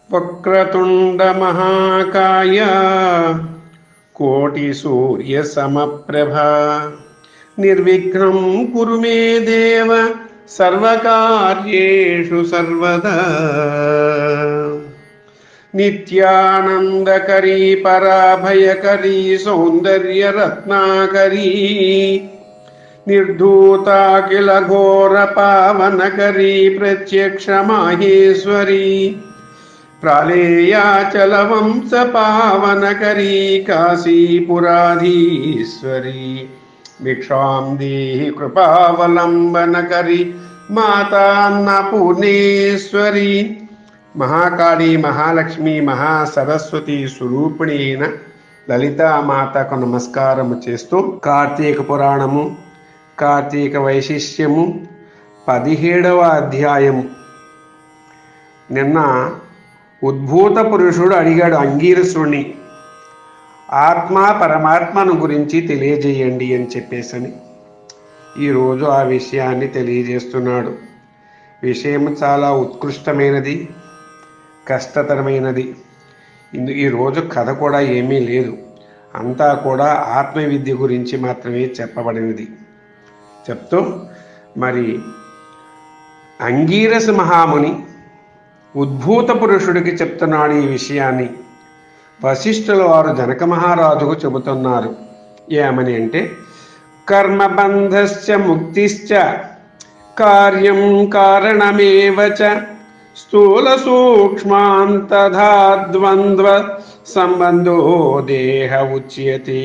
వక్రతుండమహాకాయ కోటిసూర్యసమప్రభా నిర్విఘ్నం కురు మే దేవ సర్వకార్యేషు సర్వదా నిత్యానందకరీ పరాభయకరీ సౌందర్యరత్నాకరీ నిర్ధూతాఖిల ఘోర పావనకరీ ప్రత్యక్ష మాహేశ్వరీ ప్రాళేయాచల వంశ పావనకరీ కాశీపురాధీశ్వరీ భిక్షాం దేహి కృపావలంబనకరి మాతాన్నపూర్ణేశ్వరి మహాకాళి మహాలక్ష్మి మహాసరస్వతి స్వరూపిణి అయిన లలితామాతకు నమస్కారము చేస్తూ కార్తీక పురాణము కార్తీక వైశిష్యము పదిహేడవ అధ్యాయము నిన్న ఉద్భూత పురుషుడు అడిగాడు అంగీరసుని ఆత్మ పరమాత్మను గురించి తెలియజేయండి అని చెప్పేసని ఈరోజు ఆ విషయాన్ని తెలియజేస్తున్నాడు విషయం చాలా ఉత్కృష్టమైనది కష్టతరమైనది ఇందు ఈరోజు కథ కూడా ఏమీ లేదు అంతా కూడా ఆత్మవిద్య గురించి మాత్రమే చెప్పబడినది చెప్తూ మరి అంగీరస మహాముని ఉద్భూత పురుషుడికి చెప్తున్నాడు ఈ విషయాన్ని వశిష్ఠుల వారు జనక మహారాజుకు చెబుతున్నారు ఏమని అంటే కర్మబంధశ్చ ముక్తిశ్చ కార్యం కారణమేవ చ స్థూల సూక్ష్మాంతధా ద్వంద్వ సంబంధో దేహ ఉచ్యతే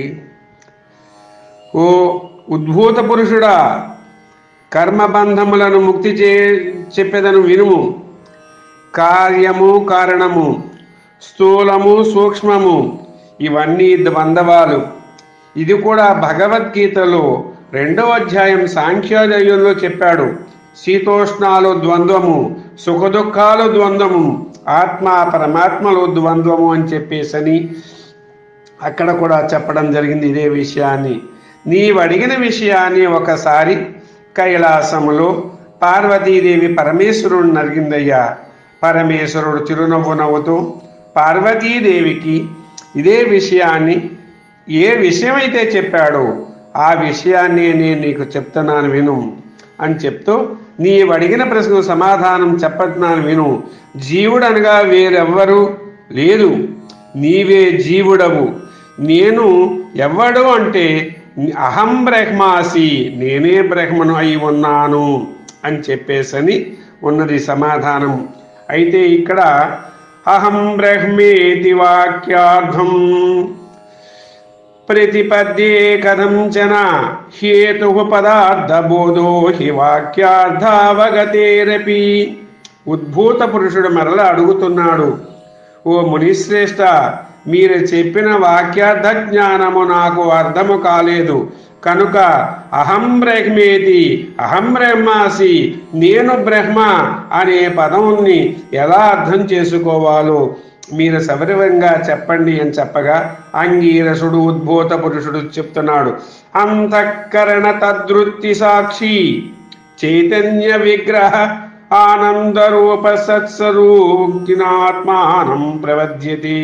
ఓ ఉద్భూత పురుషుడా కర్మబంధములను ముక్తి చే చెప్పేదను వినుము కార్యము కారణము స్థూలము సూక్ష్మము ఇవన్నీ ద్వంద్వాలు ఇది కూడా భగవద్గీతలో రెండవ అధ్యాయం సాంఖ్యోదయంలో చెప్పాడు శీతోష్ణాలు ద్వంద్వము సుఖదుఖాలు ద్వంద్వము ఆత్మ పరమాత్మలు ద్వంద్వము అని చెప్పేసని అక్కడ కూడా చెప్పడం జరిగింది ఇదే విషయాన్ని నీవు అడిగిన విషయాన్ని ఒకసారి కైలాసములో పార్వతీదేవి పరమేశ్వరుడిని అడిగిందయ్యా పరమేశ్వరుడు చిరునవ్వు నవ్వుతూ పార్వతీదేవికి ఇదే విషయాన్ని ఏ విషయమైతే చెప్పాడో ఆ విషయాన్ని నేను నీకు చెప్తున్నాను విను అని చెప్తూ నీవు అడిగిన ప్రశ్నకు సమాధానం చెప్పతున్నాను విను జీవుడు అనగా వేరెవ్వరు లేదు నీవే జీవుడవు నేను ఎవ్వడు అంటే అహం బ్రహ్మాసి నేనే బ్రహ్మను అయి ఉన్నాను అని చెప్పేసని ఉన్నది సమాధానం అయితే ఇక్కడ అహం బ్రహ్మేతి వాక్యార్థం ప్రతిపద్యే కథంచన హేతు పదార్థబోధో హి వాక్యార్థావగతేరపి ఉద్భూత పురుషుడు మరల అడుగుతున్నాడు ఓ మునిశ్రేష్ట మీరు చెప్పిన వాక్యార్థ జ్ఞానము నాకు అర్థము కాలేదు కనుక అహం బ్రహ్మేతి అహం బ్రహ్మాసి నేను బ్రహ్మ అనే పదముని ఎలా అర్థం చేసుకోవాలో మీరు సవివరంగా చెప్పండి అని చెప్పగా అంగీరసుడు ఉద్భూత పురుషుడు చెప్తున్నాడు అంతఃకరణ తద్వృత్తి సాక్షి చైతన్య విగ్రహ ఆనందరూప సత్స్వరూక్తినాత్మానం ప్రవద్యతి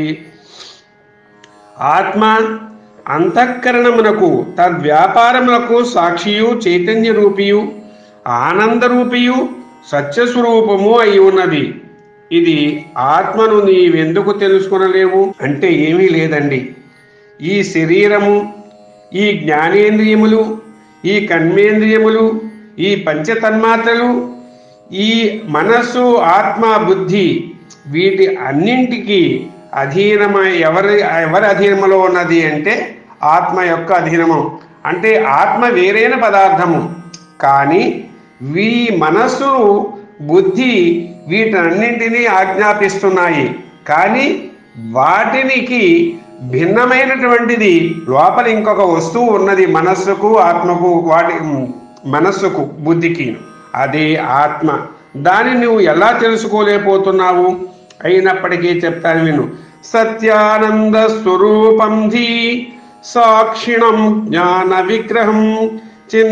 ఆత్మ అంతఃకరణమునకు తద్వ్యాపారములకు సాక్షియు చైతన్య రూపియు ఆనందరూపియు సత్యస్వరూపము అయి ఉన్నది ఇది ఆత్మను నీవెందుకు తెలుసుకొనలేవు అంటే ఏమీ లేదండి ఈ శరీరము ఈ జ్ఞానేంద్రియములు ఈ కర్మేంద్రియములు ఈ పంచతన్మాత్రలు ఈ మనస్సు ఆత్మ బుద్ధి వీటి అన్నింటికి అధీనమై ఎవరి ఎవరి అధీనములో ఉన్నది అంటే ఆత్మ యొక్క అధీనము అంటే ఆత్మ వేరైన పదార్థము కానీ వీ మనస్సు బుద్ధి వీటన్నింటినీ ఆజ్ఞాపిస్తున్నాయి కానీ వాటినికి భిన్నమైనటువంటిది లోపల ఇంకొక వస్తువు ఉన్నది మనస్సుకు ఆత్మకు వాటి మనస్సుకు బుద్ధికి అదే ఆత్మ దాన్ని నువ్వు ఎలా తెలుసుకోలేకపోతున్నావు అయినప్పటికీ చెప్తాను విను సత్యానంద స్వరూపం ధీ సాక్షిణం జ్ఞాన విగ్రహం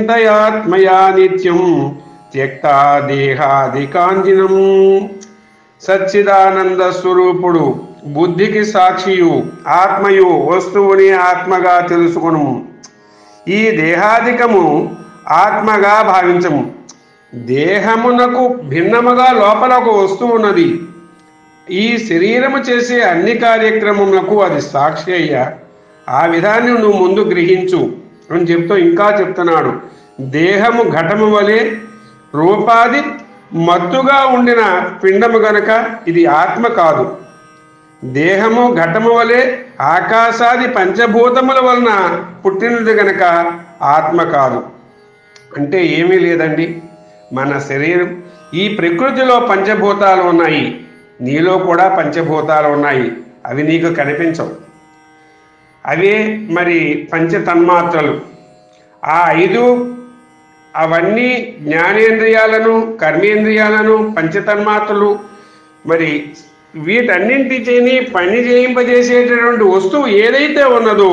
చింతయాత్మయా నిత్యం త్యక్తా దేహాదికాంజినం సచ్చిదానంద స్వరూపుడు బుద్ధికి సాక్షియు ఆత్మయు వస్తువుని ఆత్మగా తెలుసుకును ఈ దేహాధికము ఆత్మగా భావించము దేహమునకు భిన్నముగా లోపల ఒక వస్తువు ఉన్నది ఈ శరీరము చేసే అన్ని కార్యక్రమములకు అది సాక్షి అయ్యా ఆ విధాన్ని నువ్వు ముందు గ్రహించు అని చెప్తూ ఇంకా చెప్తున్నాడు దేహము ఘటము వలె రూపాది మత్తుగా ఉండిన పిండము గనక ఇది ఆత్మ కాదు దేహము ఘటము వలె ఆకాశాది పంచభూతముల వలన పుట్టినది గనక ఆత్మ కాదు అంటే ఏమీ లేదండి మన శరీరం ఈ ప్రకృతిలో పంచభూతాలు ఉన్నాయి నీలో కూడా పంచభూతాలు ఉన్నాయి అవి నీకు కనిపించవు అవే మరి పంచ తన్మాత్రలు ఆ ఐదు అవన్నీ జ్ఞానేంద్రియాలను కర్మేంద్రియాలను పంచతన్మాత్రలు మరి వీటన్నింటిని పని చేయింపజేసేటటువంటి వస్తువు ఏదైతే ఉన్నదో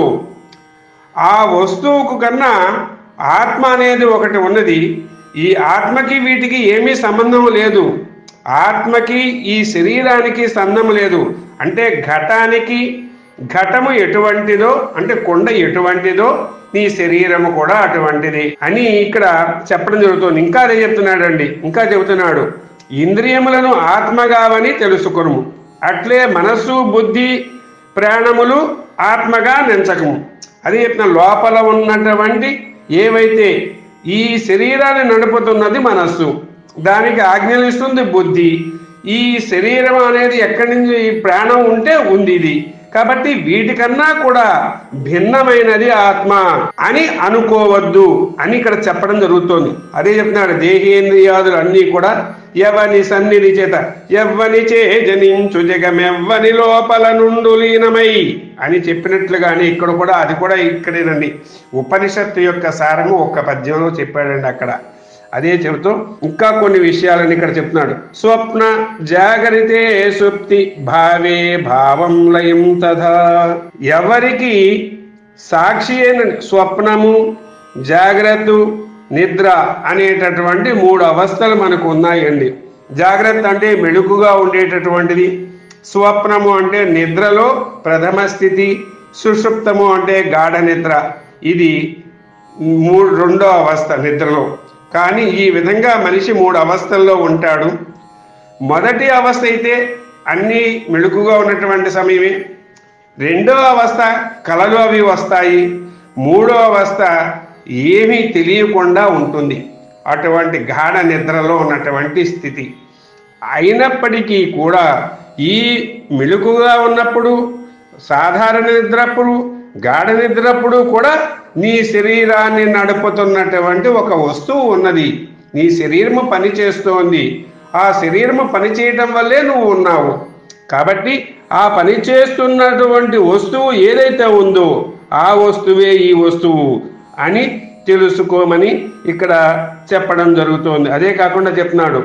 ఆ వస్తువుకు కన్నా ఆత్మ అనేది ఒకటి ఉన్నది ఈ ఆత్మకి వీటికి ఏమీ సంబంధం లేదు ఆత్మకి ఈ శరీరానికి సంబంధం లేదు అంటే ఘటానికి ఘటము ఎటువంటిదో అంటే కొండ ఎటువంటిదో నీ శరీరము కూడా అటువంటిది అని ఇక్కడ చెప్పడం జరుగుతుంది ఇంకా అదే చెప్తున్నాడండి ఇంకా చెబుతున్నాడు ఇంద్రియములను ఆత్మగావని తెలుసుకును అట్లే మనస్సు బుద్ధి ప్రాణములు ఆత్మగా నెంచకము అది చెప్పిన లోపల ఉన్నటువంటి ఏవైతే ఈ శరీరాన్ని నడుపుతున్నది మనస్సు దానికి ఆజ్ఞలు ఇస్తుంది బుద్ధి ఈ శరీరం అనేది ఎక్కడి నుంచి ఈ ప్రాణం ఉంటే ఉంది ఇది కాబట్టి వీటికన్నా కూడా భిన్నమైనది ఆత్మ అని అనుకోవద్దు అని ఇక్కడ చెప్పడం జరుగుతోంది అదే చెప్తున్నాడు దేహేంద్రియాదులు అన్నీ కూడా ఎవని సన్నిధి చేత ఎవ్వని చే జనించు జగమెవ్వని లోపల నుండు లీనమై అని చెప్పినట్లుగానే ఇక్కడ కూడా అది కూడా ఇక్కడేనండి ఉపనిషత్తు యొక్క సారము ఒక్క పద్యంలో చెప్పాడండి అక్కడ అదే చెబుతూ ఇంకా కొన్ని విషయాలని ఇక్కడ చెప్తున్నాడు స్వప్న జాగరితే సుప్తి భావే భావం లయం తథా ఎవరికి సాక్షి అయిన స్వప్నము జాగ్రత్త నిద్ర అనేటటువంటి మూడు అవస్థలు మనకు ఉన్నాయండి జాగ్రత్త అంటే మెళుకుగా ఉండేటటువంటిది స్వప్నము అంటే నిద్రలో ప్రథమ స్థితి సుషుప్తము అంటే గాఢ నిద్ర ఇది మూడు రెండో అవస్థ నిద్రలో కానీ ఈ విధంగా మనిషి మూడు అవస్థల్లో ఉంటాడు మొదటి అవస్థ అయితే అన్నీ మెళుకుగా ఉన్నటువంటి సమయమే రెండో అవస్థ కలలు అవి వస్తాయి మూడో అవస్థ ఏమీ తెలియకుండా ఉంటుంది అటువంటి గాఢ నిద్రలో ఉన్నటువంటి స్థితి అయినప్పటికీ కూడా ఈ మెళుకుగా ఉన్నప్పుడు సాధారణ నిద్రప్పుడు గాఢ నిద్రప్పుడు కూడా నీ శరీరాన్ని నడుపుతున్నటువంటి ఒక వస్తువు ఉన్నది నీ శరీరము పనిచేస్తోంది ఆ శరీరము పనిచేయటం వల్లే నువ్వు ఉన్నావు కాబట్టి ఆ పని చేస్తున్నటువంటి వస్తువు ఏదైతే ఉందో ఆ వస్తువే ఈ వస్తువు అని తెలుసుకోమని ఇక్కడ చెప్పడం జరుగుతోంది అదే కాకుండా చెప్తున్నాడు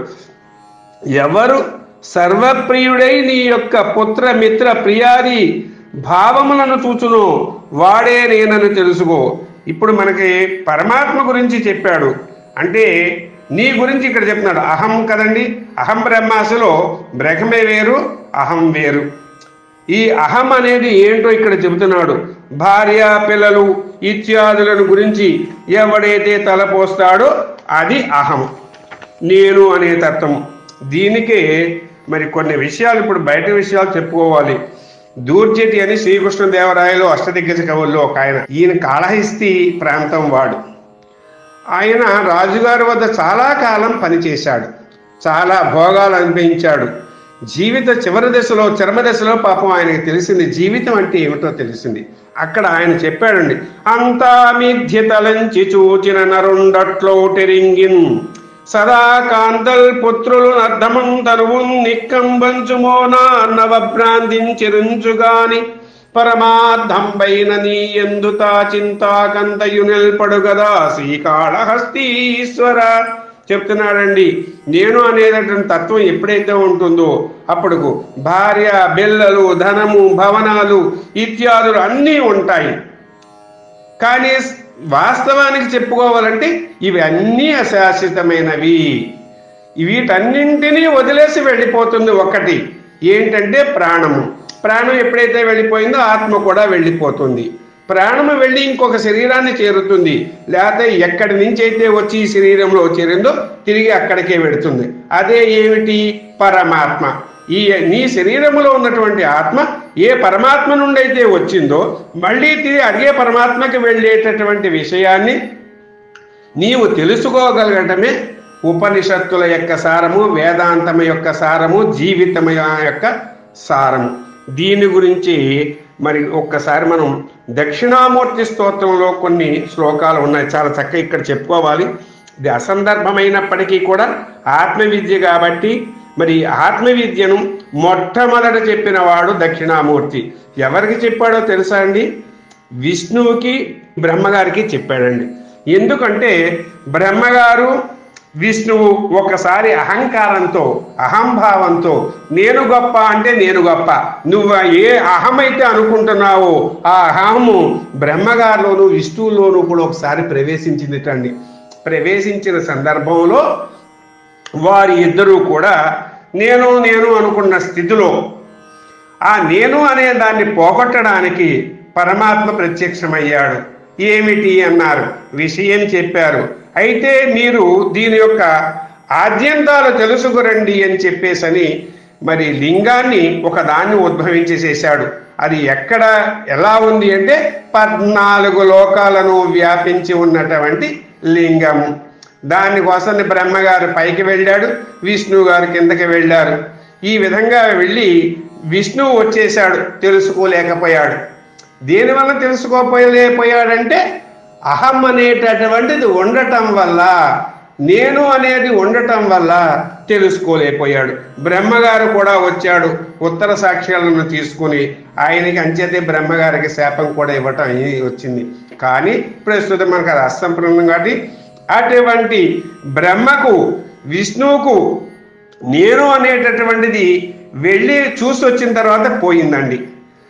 ఎవరు సర్వప్రియుడై నీ యొక్క పుత్ర మిత్ర ప్రియాది భావములను చూచును వాడే నేనని తెలుసుకో ఇప్పుడు మనకి పరమాత్మ గురించి చెప్పాడు అంటే నీ గురించి ఇక్కడ చెప్తున్నాడు అహం కదండి అహం బ్రహ్మాసులో బ్రహ్మే వేరు అహం వేరు ఈ అహం అనేది ఏంటో ఇక్కడ చెబుతున్నాడు భార్య పిల్లలు ఇత్యాదులను గురించి ఎవడైతే తలపోస్తాడో అది అహం నేను అనే తత్వం దీనికే మరి కొన్ని విషయాలు ఇప్పుడు బయట విషయాలు చెప్పుకోవాలి దూర్జటి అని శ్రీకృష్ణదేవరాయలు అష్టదిగ్గజ కవుల్లో ఒక ఆయన ఈయన కాళహస్తి ప్రాంతం వాడు ఆయన రాజుగారి వద్ద చాలా కాలం పనిచేశాడు చాలా భోగాలు అనుభవించాడు జీవిత చివరి దశలో చర్మ దశలో పాపం ఆయనకి తెలిసింది జీవితం అంటే ఏమిటో తెలిసింది అక్కడ ఆయన చెప్పాడండి అంతా మిథ్య తలంచి చూచిన నరుండట్లో టెరింగిన్ సదా కాంతల్ పుత్రులు నర్ధమం తనువు నిక్కంబంచుమోనా నవభ్రాంతించిరుంచుగాని పరమార్థంబైన నీ ఎందుతా చింతాకంతయు నిల్పడు గదా శ్రీకాళహస్తీశ్వర చెప్తున్నాడండి నేను అనేటటువంటి తత్వం ఎప్పుడైతే ఉంటుందో అప్పుడు భార్య బిల్లలు ధనము భవనాలు ఇత్యాదులు అన్నీ ఉంటాయి కానీ వాస్తవానికి చెప్పుకోవాలంటే ఇవి అన్నీ అశాశ్వతమైనవి వీటన్నింటినీ వదిలేసి వెళ్ళిపోతుంది ఒకటి ఏంటంటే ప్రాణము ప్రాణం ఎప్పుడైతే వెళ్ళిపోయిందో ఆత్మ కూడా వెళ్ళిపోతుంది ప్రాణము వెళ్ళి ఇంకొక శరీరాన్ని చేరుతుంది లేకపోతే ఎక్కడి నుంచి అయితే వచ్చి ఈ శరీరంలో చేరిందో తిరిగి అక్కడికే వెడుతుంది అదే ఏమిటి పరమాత్మ ఈ నీ శరీరములో ఉన్నటువంటి ఆత్మ ఏ పరమాత్మ నుండి అయితే వచ్చిందో మళ్ళీ తిరిగి అదే పరమాత్మకి వెళ్ళేటటువంటి విషయాన్ని నీవు తెలుసుకోగలగటమే ఉపనిషత్తుల యొక్క సారము వేదాంతం యొక్క సారము జీవితం యొక్క సారము దీని గురించి మరి ఒక్కసారి మనం దక్షిణామూర్తి స్తోత్రంలో కొన్ని శ్లోకాలు ఉన్నాయి చాలా చక్కగా ఇక్కడ చెప్పుకోవాలి ఇది అసందర్భమైనప్పటికీ కూడా ఆత్మవిద్య కాబట్టి మరి ఆత్మవిద్యను మొట్టమొదట చెప్పిన వాడు దక్షిణామూర్తి ఎవరికి చెప్పాడో తెలుసా అండి విష్ణువుకి బ్రహ్మగారికి చెప్పాడండి ఎందుకంటే బ్రహ్మగారు విష్ణువు ఒకసారి అహంకారంతో అహంభావంతో నేను గొప్ప అంటే నేను గొప్ప నువ్వు ఏ అహమైతే అనుకుంటున్నావో ఆ అహము బ్రహ్మగారిలోను విష్ణువులోను కూడా ఒకసారి ప్రవేశించిందిటండి ప్రవేశించిన సందర్భంలో వారి ఇద్దరూ కూడా నేను నేను అనుకున్న స్థితిలో ఆ నేను అనే దాన్ని పోగొట్టడానికి పరమాత్మ ప్రత్యక్షమయ్యాడు ఏమిటి అన్నారు విషయం చెప్పారు అయితే మీరు దీని యొక్క ఆద్యంతాలు తెలుసుకురండి అని చెప్పేసని మరి లింగాన్ని ఒక దాన్ని ఉద్భవించేసేసాడు అది ఎక్కడ ఎలా ఉంది అంటే పద్నాలుగు లోకాలను వ్యాపించి ఉన్నటువంటి లింగము దానికోసం బ్రహ్మగారు పైకి వెళ్ళాడు విష్ణువు గారు కిందకి వెళ్ళారు ఈ విధంగా వెళ్ళి విష్ణువు వచ్చేసాడు తెలుసుకోలేకపోయాడు దేనివల్ల తెలుసుకోలేకపోయాడంటే అహం అనేటటువంటిది ఉండటం వల్ల నేను అనేది ఉండటం వల్ల తెలుసుకోలేకపోయాడు బ్రహ్మగారు కూడా వచ్చాడు ఉత్తర సాక్ష్యాలను తీసుకుని ఆయనకి అంచేతే బ్రహ్మగారికి శాపం కూడా ఇవ్వటం ఈ- వచ్చింది కానీ ప్రస్తుతం మనకు అది అసంప్రదం కాబట్టి అటువంటి బ్రహ్మకు విష్ణువుకు నేను అనేటటువంటిది వెళ్ళి చూసి వచ్చిన తర్వాత పోయిందండి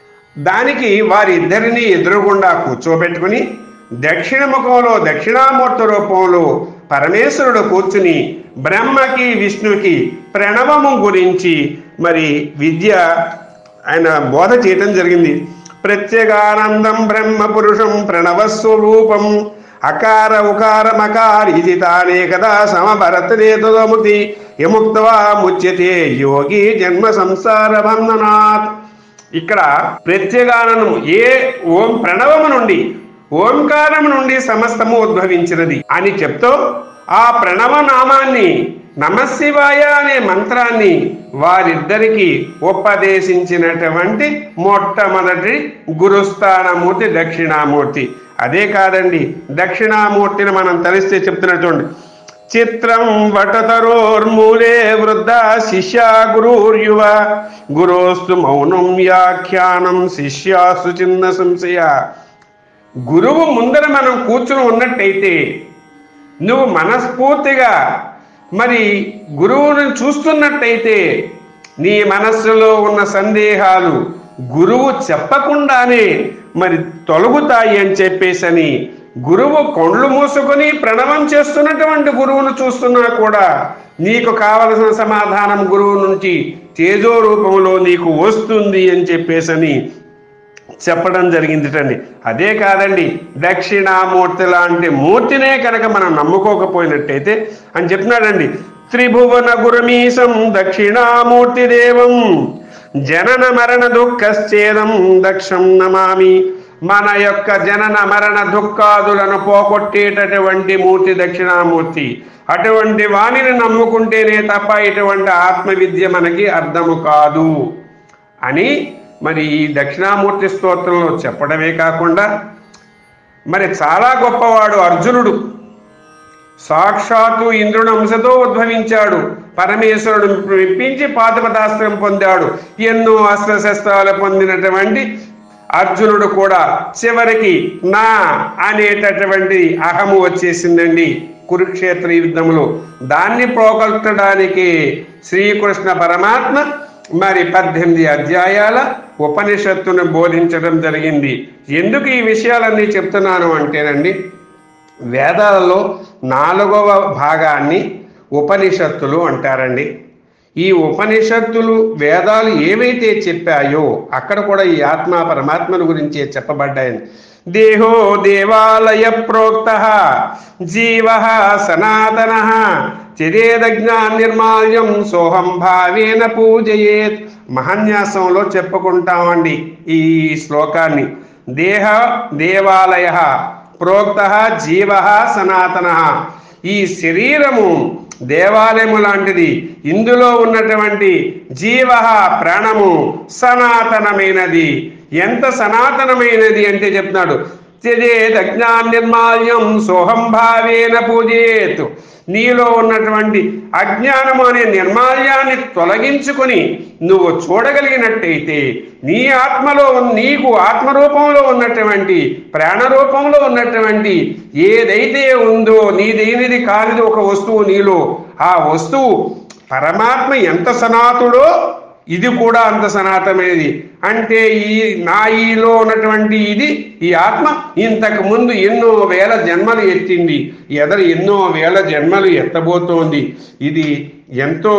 దానికి వారిద్దరిని ఎదురుగుండా కూర్చోబెట్టుకుని దక్షిణ ముఖంలో దక్షిణామూర్తి రూపంలో పరమేశ్వరుడు కూర్చుని బ్రహ్మకి విష్ణుకి ప్రణవము గురించి మరి విద్య ఆయన బోధ చేయటం జరిగింది ప్రత్యేగానందం బ్రహ్మ పురుషం ప్రణవస్వరూపం అకార ఉకార మకార్ ఇది తానే కదా సమభరతనే తదముతి యముక్తవా ముచ్యతే యోగి జన్మ సంసార బంధనాత్ ఇక్కడ ప్రత్యేగానందము ఏ ఓం ప్రణవము నుండి ఓంకారము నుండి సమస్తము ఉద్భవించినది అని చెప్తూ ఆ ప్రణవ నామాన్ని నమశివాయ అనే మంత్రాన్ని వారిద్దరికి ఉపదేశించినటువంటి మొట్టమొదటి గురుస్థానమూర్తి దక్షిణామూర్తి అదే కాదండి దక్షిణామూర్తిని మనం తలిస్తే చెప్తున్నటువంటి చిత్రం వటతరోర్మూలే వృద్ధ శిష్య గురుర్యువ గురోస్తు మౌనం వ్యాఖ్యానం శిష్యాసు చిన్న సంశయ గురువు ముందర మనం కూర్చుని ఉన్నట్టయితే నువ్వు మనస్ఫూర్తిగా మరి గురువుని చూస్తున్నట్టయితే నీ మనస్సులో ఉన్న సందేహాలు గురువు చెప్పకుండానే మరి తొలగుతాయి అని చెప్పేసని గురువు కొండ్లు మూసుకొని ప్రణవం చేస్తున్నటువంటి గురువును చూస్తున్నా కూడా నీకు కావలసిన సమాధానం గురువు నుంచి తేజో రూపంలో నీకు వస్తుంది అని చెప్పేసని చెప్పడం జరిగిందిటండి అదే కాదండి దక్షిణామూర్తి లాంటి మూర్తినే కనుక మనం నమ్ముకోకపోయినట్టయితే అని చెప్తున్నాడండి త్రిభువన గురుమీశం దక్షిణామూర్తి దేవం జనన మరణ దుఃఖశ్చేదం దక్షం నమామి మన యొక్క జనన మరణ దుఃఖాదులను పోగొట్టేటటువంటి మూర్తి దక్షిణామూర్తి అటువంటి వాణిని నమ్ముకుంటేనే తప్ప ఇటువంటి ఆత్మవిద్య మనకి అర్థము కాదు అని మరి ఈ దక్షిణామూర్తి స్తోత్రంలో చెప్పడమే కాకుండా మరి చాలా గొప్పవాడు అర్జునుడు సాక్షాత్తు ఇంద్రుని అంశతో ఉద్భవించాడు పరమేశ్వరుడు మెప్పించి పాతపదాస్త్రం పొందాడు ఎన్నో అస్త్రశస్త్రాలు పొందినటువంటి అర్జునుడు కూడా చివరికి నా అనేటటువంటి అహము వచ్చేసిందండి కురుక్షేత్ర యుద్ధములో దాన్ని పోగొట్టడానికి శ్రీకృష్ణ పరమాత్మ మరి పద్దెనిమిది అధ్యాయాల ఉపనిషత్తును బోధించడం జరిగింది ఎందుకు ఈ విషయాలన్నీ చెప్తున్నాను అంటేనండి వేదాలలో నాలుగవ భాగాన్ని ఉపనిషత్తులు అంటారండి ఈ ఉపనిషత్తులు వేదాలు ఏవైతే చెప్పాయో అక్కడ కూడా ఈ ఆత్మ పరమాత్మను గురించే చెప్పబడ్డాయని దేహో దేవాలయ ప్రోక్త జీవ సనాతన నిర్మాల్యం సోహం భావేన పూజయేత్ మహాన్యాసంలో చెప్పుకుంటామండి ఈ శ్లోకాన్ని దేహ దేవాలయ ప్రోక్త జీవ సనాతన ఈ శరీరము దేవాలయము లాంటిది ఇందులో ఉన్నటువంటి జీవ ప్రాణము సనాతనమైనది ఎంత సనాతనమైనది అంటే చెప్తున్నాడు త్యజేత్ అజ్ఞాన్నిర్మాల్యం సోహం భావేన పూజేత్ నీలో ఉన్నటువంటి అజ్ఞానము అనే నిర్మాల్యాన్ని తొలగించుకొని నువ్వు చూడగలిగినట్టయితే నీ ఆత్మలో ఉన్న- నీకు ఆత్మరూపంలో ఉన్నటువంటి ప్రాణరూపంలో ఉన్నటువంటి ఏదైతే ఉందో నీదేనిది కానిది ఒక వస్తువు నీలో ఆ వస్తువు పరమాత్మ ఎంత సనాతుడో ఇది కూడా అంత సనాతనమైనది అంటే ఈ నా ఈలో ఉన్నటువంటి ఇది ఈ ఆత్మ ఇంతకు ముందు ఎన్నో వేల జన్మలు ఎత్తింది ఎదరు ఎన్నో వేల జన్మలు ఎత్తబోతోంది ఇది ఎంతో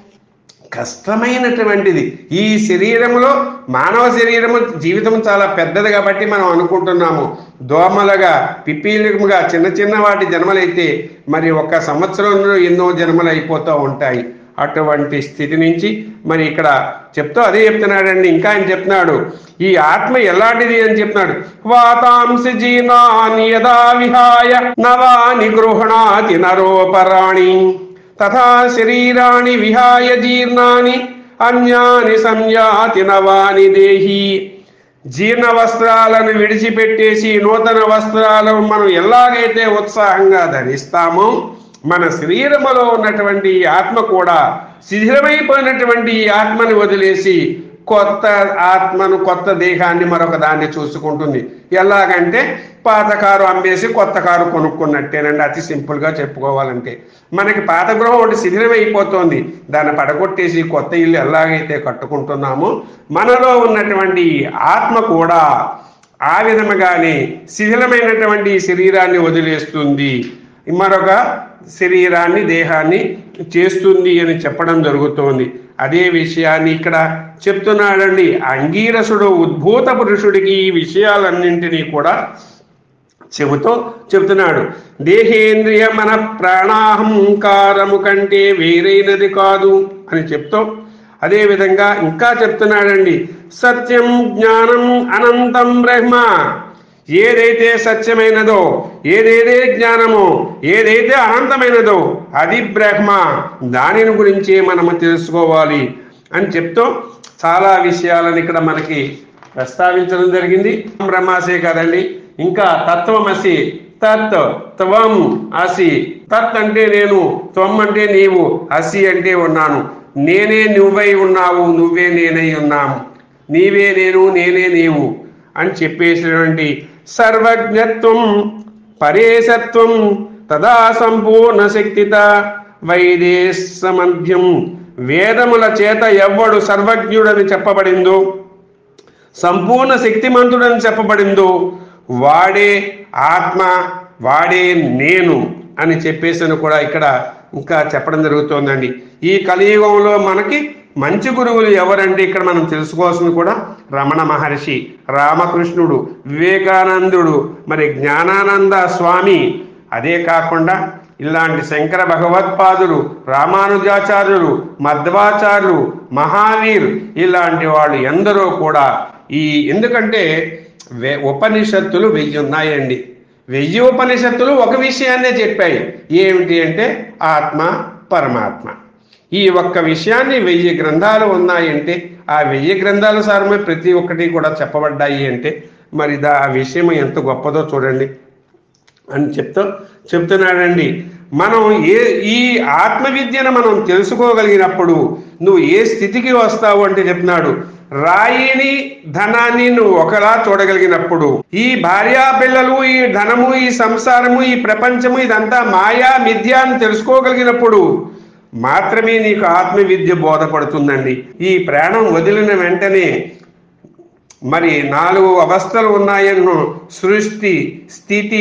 కష్టమైనటువంటిది ఈ శరీరంలో మానవ శరీరము జీవితం చాలా పెద్దది కాబట్టి మనం అనుకుంటున్నాము దోమలుగా పిప్పీలుగా చిన్న చిన్న వాటి జన్మలైతే మరి ఒక సంవత్సరంలో ఎన్నో జన్మలు అయిపోతూ ఉంటాయి అటువంటి స్థితి నుంచి మరి ఇక్కడ చెప్తూ అదే చెప్తున్నాడండి ఇంకా ఆయన చెప్తున్నాడు ఈ ఆత్మ ఎలాంటిది అని చెప్తున్నాడు వాతాంసి జీనాని యదా విహాయ నవాని గృహణాతి నరోపరాణి తథా శరీరాణి విహాయ జీర్ణాని అన్యాని సంయాతి నవాని దేహి జీర్ణ వస్త్రాలను విడిచిపెట్టేసి నూతన వస్త్రాలను మనం ఎలాగైతే ఉత్సాహంగా ధరిస్తామో మన శరీరములో ఉన్నటువంటి ఈ ఆత్మ కూడా శిథిలమైపోయినటువంటి ఈ ఆత్మని వదిలేసి కొత్త ఆత్మను కొత్త దేహాన్ని మరొక దాన్ని చూసుకుంటుంది ఎలాగంటే పాత కారు అమ్మేసి కొత్త కారు కొనుక్కున్నట్టేనండి అతి సింపుల్గా చెప్పుకోవాలంటే మనకి పాత గృహం ఒకటి శిథిలమైపోతోంది దాన్ని పడగొట్టేసి కొత్త ఇల్లు ఎలాగైతే కట్టుకుంటున్నామో మనలో ఉన్నటువంటి ఈ ఆత్మ కూడా ఆ విధముగానే శిథిలమైనటువంటి ఈ శరీరాన్ని వదిలేస్తుంది మరొక శరీరాన్ని దేహాన్ని చేస్తుంది అని చెప్పడం జరుగుతోంది అదే విషయాన్ని ఇక్కడ చెప్తున్నాడండి అంగీరసుడు ఉద్భూత పురుషుడికి ఈ విషయాలన్నింటినీ కూడా చెబుతూ చెబుతున్నాడు దేహేంద్రియ మన ప్రాణాహంకారము కంటే వేరైనది కాదు అని చెప్తూ అదేవిధంగా ఇంకా చెప్తున్నాడండి సత్యం జ్ఞానం అనంతం బ్రహ్మ ఏదైతే సత్యమైనదో ఏదైతే జ్ఞానమో ఏదైతే అనంతమైనదో అది బ్రహ్మ దానిని గురించే మనము తెలుసుకోవాలి అని చెప్తూ చాలా విషయాలను ఇక్కడ మనకి ప్రస్తావించడం జరిగింది బ్రహ్మాసే కాదండి ఇంకా తత్వమసి తత్ త్వం అసి తత్ అంటే నేను త్వం అంటే నీవు అసి అంటే ఉన్నాను నేనే నువ్వై ఉన్నావు నువ్వే నేనై ఉన్నాము నీవే నేను నేనే నీవు అని చెప్పేసినటువంటి సర్వజ్ఞత్వం పరేశత్వం తదా సంపూర్ణ శక్తిత వైదేశమధ్యం వేదముల చేత ఎవ్వడు సర్వజ్ఞుడని చెప్పబడిందో సంపూర్ణ శక్తిమంతుడని చెప్పబడిందో వాడే ఆత్మ వాడే నేను అని చెప్పేసి కూడా ఇక్కడ ఇంకా చెప్పడం జరుగుతోందండి ఈ కలియుగంలో మనకి మంచి గురువులు ఎవరంటే ఇక్కడ మనం తెలుసుకోవాల్సింది కూడా రమణ మహర్షి రామకృష్ణుడు వివేకానందుడు మరి జ్ఞానానంద స్వామి అదే కాకుండా ఇలాంటి శంకర భగవత్పాదులు రామానుజాచార్యులు మధ్వాచార్యులు మహావీర్ ఇలాంటి వాళ్ళు ఎందరో కూడా ఈ ఎందుకంటే వే- ఉపనిషత్తులు వెయ్యి ఉన్నాయండి వెయ్యి ఉపనిషత్తులు ఒక విషయాన్నే చెప్పాయి ఏమిటి అంటే ఆత్మ పరమాత్మ ఈ ఒక్క విషయాన్ని వెయ్యి గ్రంథాలు ఉన్నాయంటే ఆ వెయ్యి గ్రంథాల సారమే ప్రతి ఒక్కటి కూడా చెప్పబడ్డాయి అంటే మరి దా ఆ విషయం ఎంత గొప్పదో చూడండి అని చెప్తూ చెప్తున్నాడండి మనం ఏ ఈ ఆత్మ విద్యను మనం తెలుసుకోగలిగినప్పుడు నువ్వు ఏ స్థితికి వస్తావు అంటే చెప్తున్నాడు రాయిని ధనాన్ని నువ్వు ఒకలా చూడగలిగినప్పుడు ఈ భార్యా పిల్లలు ఈ ధనము ఈ సంసారము ఈ ప్రపంచము ఇదంతా మాయా మిథ్య అని తెలుసుకోగలిగినప్పుడు మాత్రమే నీకు ఆత్మ విద్య బోధపడుతుందండి ఈ ప్రాణం వదిలిన వెంటనే మరి నాలుగు అవస్థలు ఉన్నాయన్ను సృష్టి స్థితి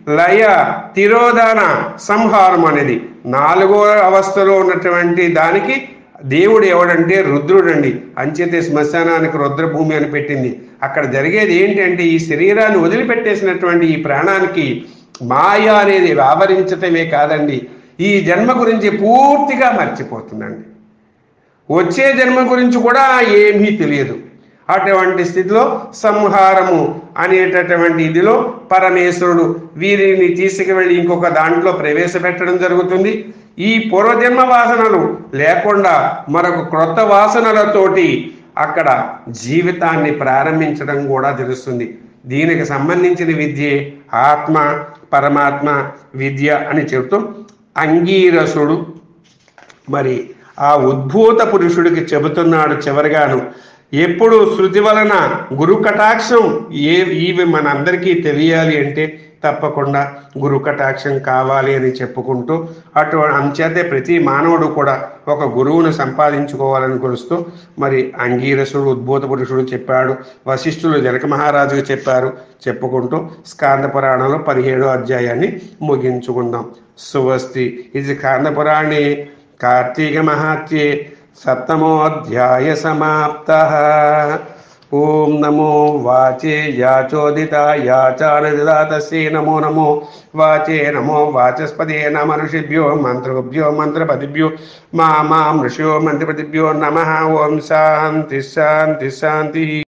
లయ తిరోధాన సంహారం అనేది నాలుగో అవస్థలో ఉన్నటువంటి దానికి దేవుడు ఎవడంటే రుద్రుడండి అంచేతే శ్మశానానికి రుద్రభూమి అని పెట్టింది అక్కడ జరిగేది ఏంటంటే ఈ శరీరాన్ని వదిలిపెట్టేసినటువంటి ఈ ప్రాణానికి మాయ అనేది ఆవరించటమే కాదండి ఈ జన్మ గురించి పూర్తిగా మర్చిపోతుందండి వచ్చే జన్మ గురించి కూడా ఏమీ తెలియదు అటువంటి స్థితిలో సంహారము అనేటటువంటి ఇదిలో పరమేశ్వరుడు వీరిని తీసుకువెళ్ళి ఇంకొక దాంట్లో ప్రవేశపెట్టడం జరుగుతుంది ఈ పూర్వజన్మ వాసనలు లేకుండా మరొక క్రొత్త వాసనలతోటి అక్కడ జీవితాన్ని ప్రారంభించడం కూడా తెలుస్తుంది దీనికి సంబంధించిన విద్యే ఆత్మ పరమాత్మ విద్య అని చెబుతూ అంగీరసుడు మరి ఆ ఉద్భూత పురుషుడికి చెబుతున్నాడు చివరిగాను ఎప్పుడు శృతి వలన గురు కటాక్షం ఏ ఇవి మనందరికీ తెలియాలి అంటే తప్పకుండా గురు కటాక్షం కావాలి అని చెప్పుకుంటూ అటు అంచేతే ప్రతి మానవుడు కూడా ఒక గురువును సంపాదించుకోవాలని కొలుస్తూ మరి అంగీరసుడు ఉద్భూత పురుషుడు చెప్పాడు వశిష్ఠులు జనక మహారాజుకు చెప్పారు చెప్పుకుంటూ స్కాంద పురాణంలో పదిహేడో అధ్యాయాన్ని ముగించుకుందాం సువస్తి ఇది స్కాంద పురాణే కార్తీక మహాత్యే సప్తమోధ్యాయ సమాప్త ఓం నమో వాచే యాచోదిత యాచానదిదాతస్యై నమో నమో వాచే నమో వాచస్పదే నమ ఋషిభ్యో మంత్రభ్యో మంత్రపదిభ్యో మా మాం ఋషియో మంత్రపతిభ్యో నమ ఓం శాంతి శాంతి శాంతి